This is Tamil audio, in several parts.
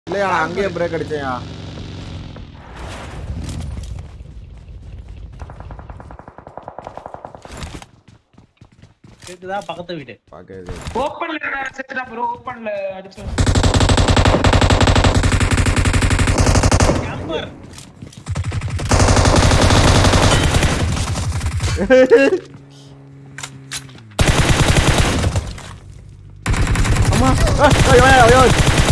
இல்லையா நான் அங்கேயே பிரேக் அடிச்சேயா கேக்குதா பக்கத்து வீடு பாக்குறது ஓப்பன்ல செத்துட்டா ப்ரோ ஓப்பன்ல அடிச்சு கேம்பர் அம்மா ஏய், ஐயோ ஐயோ, ஐயோ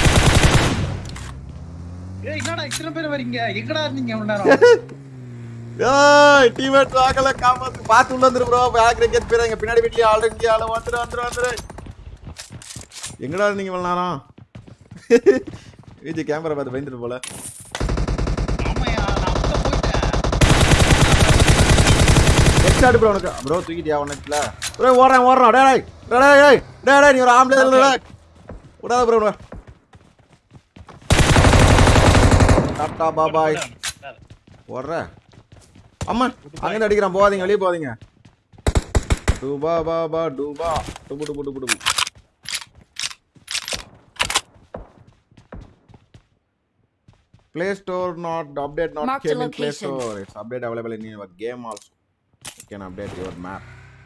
ஏய் என்னடா இத்தனை பேர் வரீங்க எங்கடா இருந்தீங்க இவ்வளவு நேரம் ஏய் டீமேட் வாக்கல காமாத்து பாத்து உள்ள வந்துரு ப்ரோ பேக் ரெக்கெட் பேர் எங்க பின்னாடி வீட்லயே ஆள் இருக்கு ஆளு வந்துரு வந்துரு வந்துரு எங்கடா இருந்தீங்க இவ்வளவு நேரம் விஜய் கேமரா பார்த்து பயந்துட்டு போல ஆமாயா நான் உள்ள போயிட்டேன் நெக்ஸ்ட் ஆடு ப்ரோ உனக்கு ப்ரோ தூக்கிட்டியா உனக்குல ப்ரோ ஓடுறேன் ஓடுறேன் டேய் டேய் டேய் டேய் டேய் டேய் நீ ஒரு ஆம்பளை இல்ல டேய் விடாத ப்ரோ டாடா பாபாய் ஓடுற அம்மா அங்க அடிக்கிறான் போகாதீங்க வெளியே போகாதீங்க டூபா Baba டூபா டுபு டுபு டுபு டுபு Play Store not update not Mark the came in Play location. Store. It's update available in your game also. You can update your map.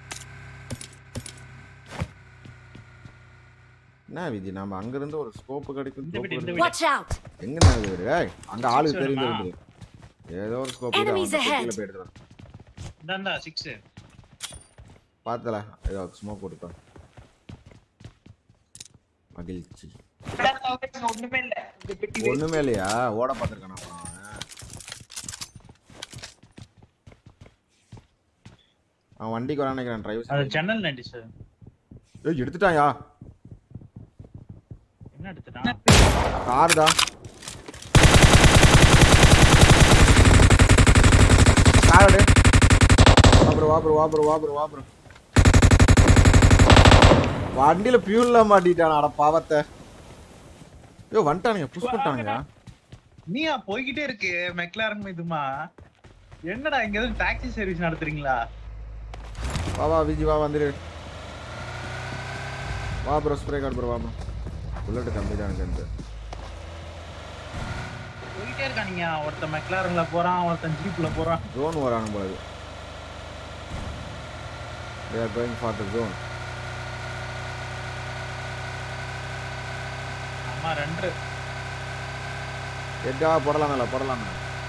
என்ன விஜி நம்ம அங்க இருந்து ஒரு ஸ்கோப் கிடைக்கும் இந்த வீடு, இந்த scope வீடு. Watch out! எங்க நான் இது ஏய் அங்க ஆளு தெரிஞ்சு வேணுமா? இருக்கு ஏதோ ஒரு ஸ்கோப் Enemies ahead. போய் எடுத்துறேன் இந்தாண்டா சிக்ஸ் பார்த்தல ஏதோ ஸ்மோக் போட்டுட்டோம் மகிழ்ச்சி ஒண்ணுமே இல்ல இந்த பெட்டி ஒண்ணுமே இல்லையா ஓட பார்த்துருக்கானா அவன் அவன் வண்டிக்கு வரான்னு நினைக்கிறேன் அது டிரைவர் ஜன்னல் நண்டி சார் ஏய் எடுத்துட்டாயா என்ன எடுத்துட்டான் கார் தான் கார் எடு வாபுரு வாபுரு வாபுரு வாபுரு வாபுரு வண்டியில பியூல்ல மாட்டிட்டான் அட பாவத்தை ஐயோ வந்துட்டானுங்க புஷ் பண்ணிட்டானுங்க நீயா போய்கிட்டே இருக்கு மெக்லாரன் இதுமா என்னடா இங்க எதுவும் டாக்ஸி சர்வீஸ் நடத்துறீங்களா வா வா விஜி வா வந்துரு வா ப்ரோ ஸ்ப்ரே கார்டு ப்ரோ வா ப்ரோ புல்லட் கம்மி தான் எனக்கு இந்த போய்கிட்டே இருக்கானுங்க ஒருத்தன் மெக்லாரன்ல போறான் ஒருத்தன் ஜீப்ல போறான் ஜோன் வரானு போல இது they are going for the zone ஆமா ரெண்டு எட்டா போடலாம்ல போடலாம்ல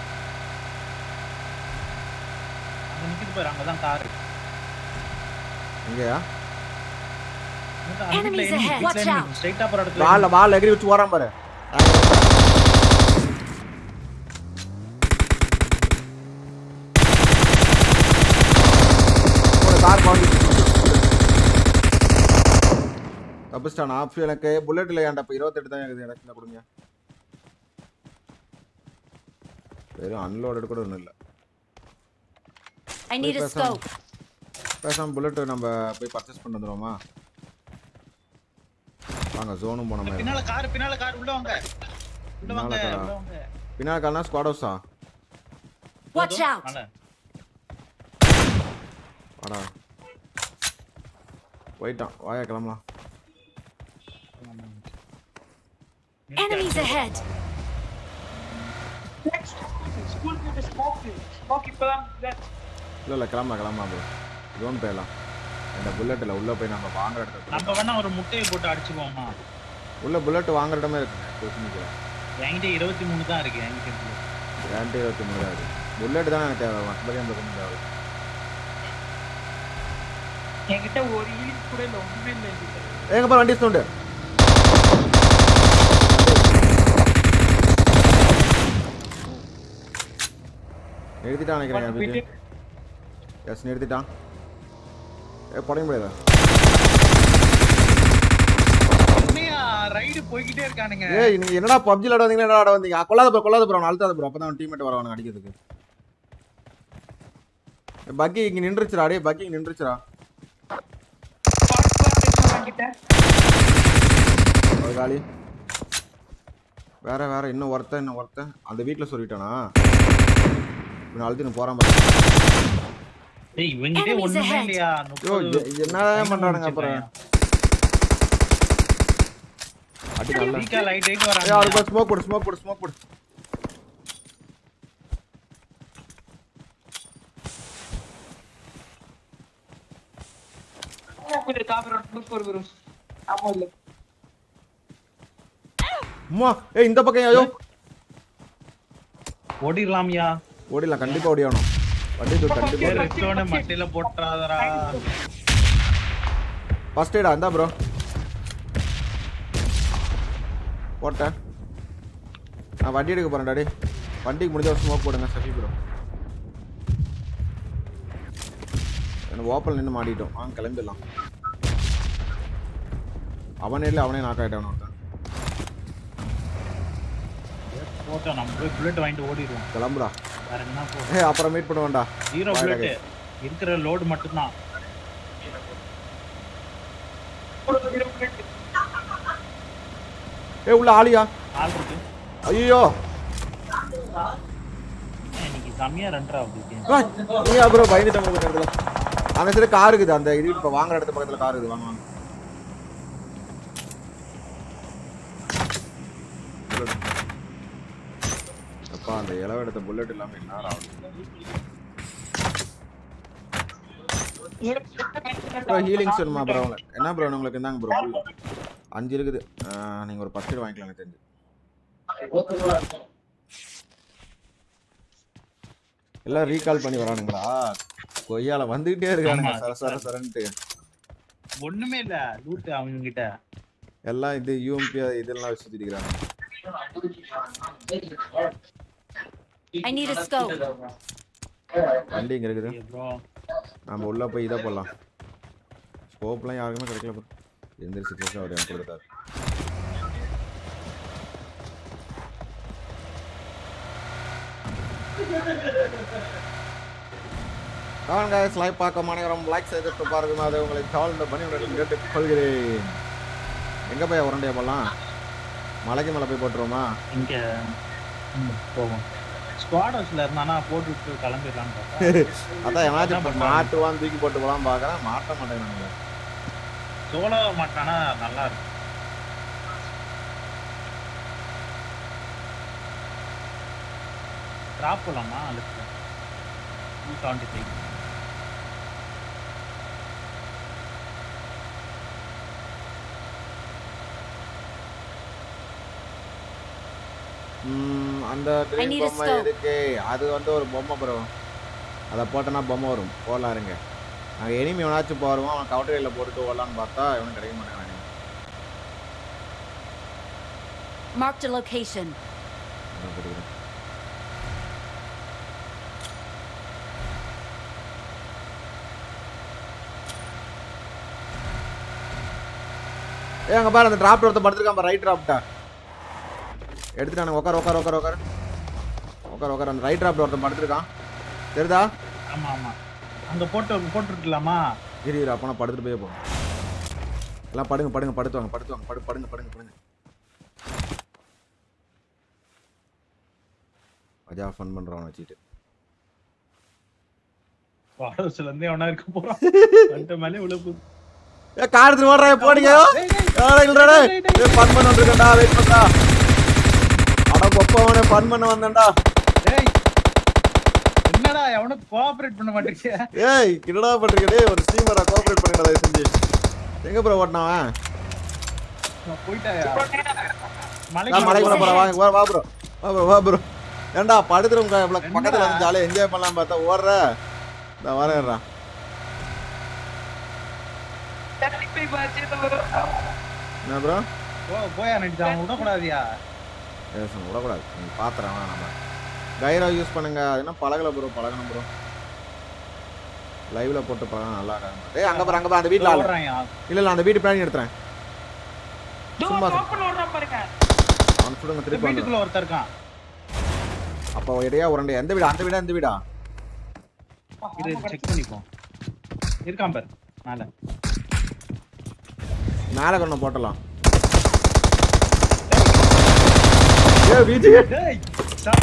அங்க நிக்குது பாரு அங்கதான் காரு எங்கயா Enemies ahead. Watch out. ஸ்ட்ரைட்டா போற இடத்துல வால்ல வால்ல எகிரி வச்சு ஓறான் பாரு கார் பாண்டி தப்பிச்சிட்டானா அப்போ எனக்கு புல்லட் இல்லையாண்டா இப்போ இருபத்தெட்டு தான் இருக்குது எனக்கு என்ன கொடுங்க வெறும் அன்லோடட் கூட ஒன்றும் இல்லை I need a Wait, Basam. scope. பேசாம புல்லட் நம்ம போய் பர்ச்சேஸ் பண்ணி வந்துடுவோமா வாங்க ஜோனும் போன மாதிரி பின்னால கார் பின்னால கார் உள்ள வாங்க உள்ள வாங்க பின்னால காரா? உள்ள வாங்க பின்னால் கால்னா ஸ்குவாட் ஹவுஸா Watch out! மேல. வாடா போயிட்டான் வாயா கிளம்பலாம் Enemies ahead! ஸ்கூல் கிட்ட ஸ்மோக் ஸ்மோக் இப்பதான் that- இல்லை இல்லை கிளம்பலாம் கிளம்பலாம் ப்ரோ ஜோன் போயிடலாம் இந்த புல்லட்டில் உள்ளே போய் நம்ம வாங்குற இடத்துல நம்ம வேணா ஒரு முட்டையை போட்டு அடிச்சுக்குவோமா உள்ள புல்லட் வாங்குற இடமே இருக்குங்க கொஸ்டினிக்கில் என்கிட்ட இருபத்தி மூணு தான் இருக்கு என்கிட்ட இருக்கு. ரெண்டு இருபத்தி மூணு தான் இருக்குது புல்லட் தான் எனக்கு தேவை மற்றபடி அந்த கொஞ்சம் தேவை என்கிட்ட ஒரு ஈல் கூட இல்ல ஒண்ணுமே இல்ல என்கிட்ட. எங்க பாரு வண்டி சவுண்டு நிறுத்திட்டான் நினைக்கிறேன் போயிட்டு விஜய் எஸ் நிறுத்திட்டான் ஏ படைக்க முடியாதா உண்மையா ரைடு போய்கிட்டே இருக்கானுங்க ஏய் நீங்க என்னடா பப்ஜி விளாட வந்தீங்க என்னடா ஆட வந்தீங்க கொள்ளாத ப்ரோ கொள்ளாத ப்ரோ அழுத்தாத ப்ரோ அப்பதான் டீம்மேட் வரவானுங்க அடிக்கிறதுக்கு பக்கி இங்க நின்றுச்சுடா டேய் பக்கி இங்க நின்றுச்சுடா பாட்டு பாட்டு வாங்கிட்டேன் ஒரு காலி வேற வேற இன்னும் ஒருத்தன் இன்னும் ஒருத்தன் அந்த வீட்டில் சொல்லிட்டானா இவன் அழுத்தின்னு போறான் பாரு. ஏய் இவங்கிட்டே Enemies ஒண்ணுமே ahead. இல்லையா ஐயோ முப்பது என்னதான் பண்றானுங்க அப்புறம் அடி நல்லா வீக்கா லைட் லைட் ஏய் அவருக்கு வராங்க ஸ்மோக் போடு ஸ்மோக் போடு ஸ்மோக் போடு கொஞ்சம் காப்பர் ப்ளூ ஃபோர் வரும் ஆமா இல்ல அம்மா ஏய் இந்த பக்கம் ஐயோ ஓடிடலாம்யா ஓடிடலாம் கண்டிப்பா ஓடியாகணும் வண்டி தூக்கு கண்டிப்பா ஏ ரெஸ்டோன மட்டில போட்டுறாதடா ஃபர்ஸ்ட் எய்டா இந்தா ப்ரோ போட்டேன் நான் வண்டி எடுக்க போறேன் டாடி வண்டிக்கு முடிஞ்ச ஒரு ஸ்மோக் போடுங்க சஃபி ப்ரோ எனக்கு ஓப்பல் நின்று மாட்டிட்டோம் வாங்க கிளம்பிடலாம் அவனே இல்லை அவனே நாக் ஆகிட்டான் ஒருத்தன் போட்டோம் நம்ம போய் புல்லட் வாங்கிட்டு ஓடிடுவோம் கிளம்புடா வேற என்ன போ ஏய் அப்புறம் மீட் பண்ணுவேன்டா ஜீரோ Bye, புல்லட் Rakesh. இருக்கிற லோடு மட்டும்தான் ஏய் உள்ள ஆளியா ஆள் இருக்கு ஐயோ ஏன் இன்னைக்கு செம்மையா ரன் ஆகுது நீ அப்புறம் பயந்துட்டேன் உங்களுக்கு இடத்துல அந்த இடத்துல கார் இருக்குது அந்த இது இப்போ வாங்குற இடத்து பக்கத்துல கார் இருக்குது வாங்க வாங்க அப்பா அந்த இளவ எடுத்த புல்லட் இல்லாம என்ன ஆகும் ப்ரோ ஹீலிங்ஸ் வேணுமா ப்ரோ உங்களுக்கு என்ன ப்ரோ உங்களுக்கு இந்தாங்க ப்ரோ அஞ்சு இருக்குது ஆஹ், நீங்க ஒரு பத்து வாங்கிக்கலாம் எனக்கு தெரிஞ்சு எல்லாம் ரீகால் பண்ணி வரானுங்களா கொய்யால வந்துகிட்டே இருக்கானுங்க ஆமா. சர சர சரன்ட்டு ஒண்ணுமே இல்ல லூட் அவங்க கிட்ட எல்லாம் இது யூஎம்பி இதெல்லாம் வச்சு சுத்திக்கிறாங்க I need a scope. வண்டி இங்க இருக்குது ப்ரோ நம்ம உள்ள போய் இதை போடலாம் ஸ்கோப்லாம் யாருக்குமே கிடைக்கல ப்ரோ எந்த சிக்ஸஸும் அவர் எனக்கு கொடுத்தாரு கான் guys லைவ் பார்க்க அனைவரும் லைக் செய்து பாருங்க அதை உங்களை கால் பண்ணி உங்களிடம் கேட்டுக் கொள்கிறேன் எங்க போய் உரண்டைய போடலாம் மலைக்கு மலை போய் போட்டுருவோமா இங்க ம், போவோம் ஸ்குவாட் ஹவுஸ்ல இருந்தானா போட்டு விட்டு கிளம்பிடலாம்னு பார்த்தா அதான் என்ன எவனாச்சும் பண்றாங்க? மாட்டுவான் தூக்கி போட்டு போலாம் பார்க்கறேன் மாட்ட மாட்டேங்கிறானுங்க சோலோ மாட்டானா நல்லா இருக்கும் டிராப் போலாமா லெஃப்ட்ல டூ செவன்டி ஃபைவ் ம், அந்த ட்ரீம் need a பொம்மை scope. இருக்கு அது வந்து ஒரு பொம்மை ப்ரோ அதை போட்டோன்னா பொம்மை வரும் போடலாம் இருங்க நாங்கள் எனிமி எவனாச்சும் போடுவோம் அவன் கவுண்டரியில் போட்டுட்டு ஓடலான்னு பார்த்தா இவனும் கிடைக்க மாட்டேங்கிறான் Marked a location. அதான் போட்டுக்கிறேன். ஏய் அங்க பாரு அந்த டிராப் ஒருத்தன் படுத்துருக்கான் பாரு ரைட் டிராப்டா எடுத்துட்டானுங்க உட்கார் உட்கார் உட்கார் உட்கார் உட்கார் உட்கார் அந்த ரைட் டிராப்ல ஒருத்தன் படுத்துருக்கான் தெரியுதா ஆமா ஆமா அங்க போட்டு போட்டுருக்கலாமா இரு இரு அப்போ நான் படுத்துட்டு போய் போகும் எல்லாம் படுங்க படுங்க படுத்துவாங்க படுத்துவாங்க படு படுங்க படுங்க படுங்க மஜா ஃபன் பண்றவன் வச்சுட்டு ஸ்குவாட் ஹவுஸ்ல இருந்து எவனா இருக்க போறான் வந்துட்ட மேலே உள்ள ஏ கார் எடுத்து ஓடுறா போடுங்க இல்லடா ஃபன் பண்ண வந்திருக்கேன்டா வெயிட் பண்றா அட கொப்பவனே ஃபன் பண்ண வந்தேன்டா டேய் என்னடா எவனும் கோஆபரேட் பண்ண மாட்டேங்க ஏய் என்னடா பண்றீங்க டேய் ஒரு ஸ்ட்ரீமரா கோஆபரேட் பண்ணுங்கடா தயவு செஞ்சு எங்க ப்ரோ ஓட்டினாவன் போயிட்டாயா நான் மலைக்கு போற போறேன் வாங்க வா வா ப்ரோ வா ப்ரோ வா ப்ரோ ஏன்டா படுத்துறவங்க இவ்வளவு பக்கத்துல வந்து ஜாலியா என்ஜாய் பண்ணலாம் பார்த்தா ஓடுற இந்த வரேன்டா என்ன ப்ரோ போ போயா நடிச்சா அவன் விடக்கூடாதியா பேசணும் விடக்கூடாது நீங்க பாத்துறேன் நம்ம கைரா யூஸ் பண்ணுங்க அது என்ன பழகல ப்ரோ பழகணும் ப்ரோ லைவ்ல போட்டு பழகணும் நல்லா இருக்காங்க டேய் அங்க பாரு அங்க பாரு அந்த வீட்ல ஆளு ஓடுறான்யா. இல்ல இல்ல அந்த வீட்டு பிளான் எடுத்துறேன் சும்மா டோர் ஓபன் ஓடுறா பாருங்க அவன் சுடுங்க இந்த திருப்பி வந்து வீட்டுக்குள்ள ஒருத்தர் இருக்கான் அப்போ இடையா உரண்டை எந்த வீடா அந்த வீடா இந்த வீடா இரு செக் பண்ணிப்போம் இருக்கான் பாரு மேல மேல கொண்டு போட்டலாம் ஏ வீட்டு டேய் சா-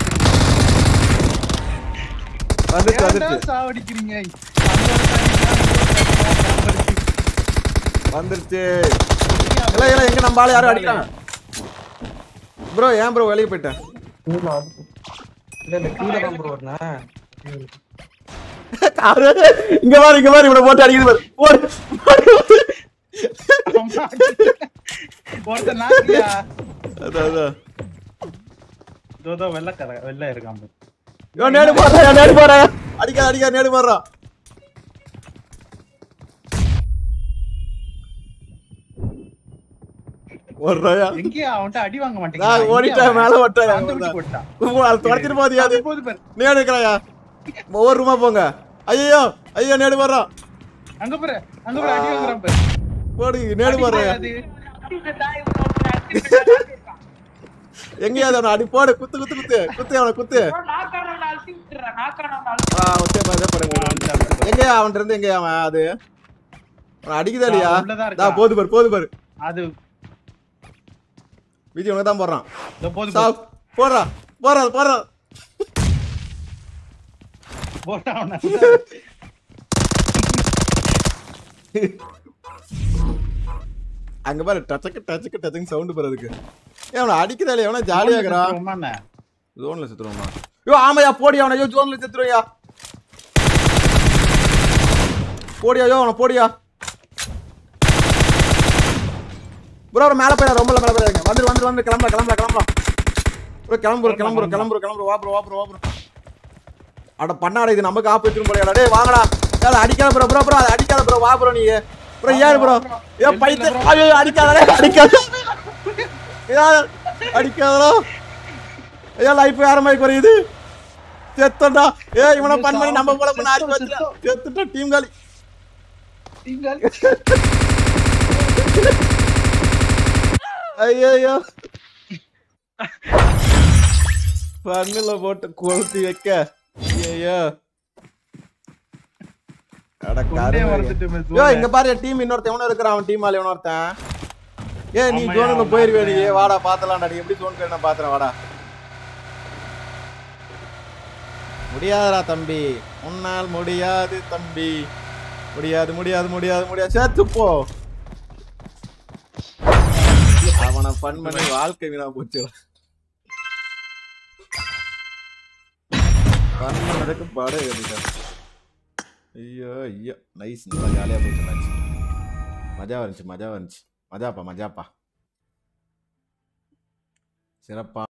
வந்துச்சு ஏன்டா வந்துருச்சு சாவடிக்கிறீங்க அங்க ஒருத்தன் இருக்கான், இங்க ஒருத்தன் இருக்கான், சாவடிச்சு. வந்துருச்சு நீங்க இல்ல இல்ல எங்க நம்ம ஆளு யாரும் அடிக்கிறாங்க ப்ரோ ஏன் ப்ரோ வெளியே போயிட்டேன் இல்ல இல்ல கீழே தான் ப்ரோ வரணும் காரு இங்க பாரு இங்க பாரு இவனை போட்டு அடிக்குது பாரு போடு போடு. ஒருத்தன் நாக்கியா அதான் அதான் தோதோ வெள்ள கதை வெள்ள இருக்கான் பாரு. இவன் நேடு போடுறா நேடு போடுறா அடிக்காத அடிக்காத நேடு போடுறான் ஓடுறாயா எங்கேயா அவன்கிட்ட அடி வாங்க நான் மாட்டேங்கிறான் ஓடிட்டேன் மேல ஓட்டான் போட்டான் அது துரத்திட்டு போதியா அது போது பாரு நேடு இருக்கிறாயா ஒவ்வொரு ரூமா போங்க ஐயோ ஐயோ நேடு போடுறான் அங்க பாரு அங்க பாரு அடி வாங்குறான் பாரு போடு நேடு போடுறாயா அது எங்கேயா அவனை அடி போடு குத்து குத்து குத்து குத்து அவனை குத்து ஆ ஓகே பாரு பாருங்க எங்கேயா அவன் இருந்து எங்கேயா அவன் அது அவன் அடிக்குதா இல்லையா அவன் உள்ளதான் இருக்கான். தா போது பாரு போது பாரு அது விஜய் உனக்கு தான் போடுறான் இதோ போது சாப் போடுறா போடுறா போடுறா போட்டான் அவனை. அங்க பாரு டச்சக்கு டச்சக்கு டச்சுக்கு சவுண்ட் போறதுக்கு ஏன் அவனை அடிக்குதா இல்லையா அவனா ஜாலியா இருக்கிறான் சும்மாண்ணே. ஜோன்ல செத்துருவோமா ஐயோ ஆமாயா போடியா அவனை ஐயோ ஜோன்ல செத்துருவையா போடியா ஐயோ அவனை போடியா ப்ரோ அவர் மேல போயிடா ரொம்ப மேல போயிடாங்க வந்துரு வந்துரு வந்து கிளம்பலாம் கிளம்பலாம் கிளம்பலாம் ப்ரோ கிளம்புறோம் கிளம்புறோம் கிளம்புறோம் கிளம்புறோம் வா ப்ரோ வா ப்ரோ வா ப்ரோ அட பண்ணாடா இது நமக்கு ஆப்பு வச்சிரும் போலையாடா டேய் வாங்கடா ஏய் அடிக்காத ப்ரோ ப்ரோ ப்ரோ அடிக்காத ப்ரோ வா ப்ரோ நீ ப்ரோ ஏறு ப்ரோ ஏ பைத்து ஐயோ அடிக்காதடா அடிக்காத ஏய் அடிக்காதடா ஐயோ லைஃப் வேற மாதிரி குறையுது செத்தடா ஏ இவனை பண் பண்ணி நம்ம போல பண்ண ஆடி வச்சுடா செத்துட்டா டீம் காலி ஐயோ பண்ணுல போட்டு கொளுத்தி வைக்க ஐயோ அட கொண்டே கருமையா. மறந்துட்டோமே யோ zone. இங்க பாரு டீம் இன்னொருத்தன் எவனோ இருக்கிறான் அவன் டீம் ஆளு எவனொருத்தன் ஏ நீ ஆமாய்யா, ஜோனுக்கு அவன் போயிருவே நீ ஆடுறான். வாடா பாத்தலாம்டா நீ எப்படி ஜோன் நான் பாத்துறேன் வாடா முடியாதுடா தம்பி உன்னால் முடியாது தம்பி முடியாது முடியாது முடியாது முடியாது சேர்த்து போ அவனை ஃபன் பண்ணி வாழ்க்கை வீணா போச்சு ஃபன் பண்ணதுக்கு படம் ஏறிட்டான் ஐயோ ஐயோ நைஸ் நல்லா ஜாலியாக போயிட்டு மேட்ச் மஜா வந்துச்சு மஜா வந்துச்சு மஜாப்பா மஜாப்பா சிறப்பா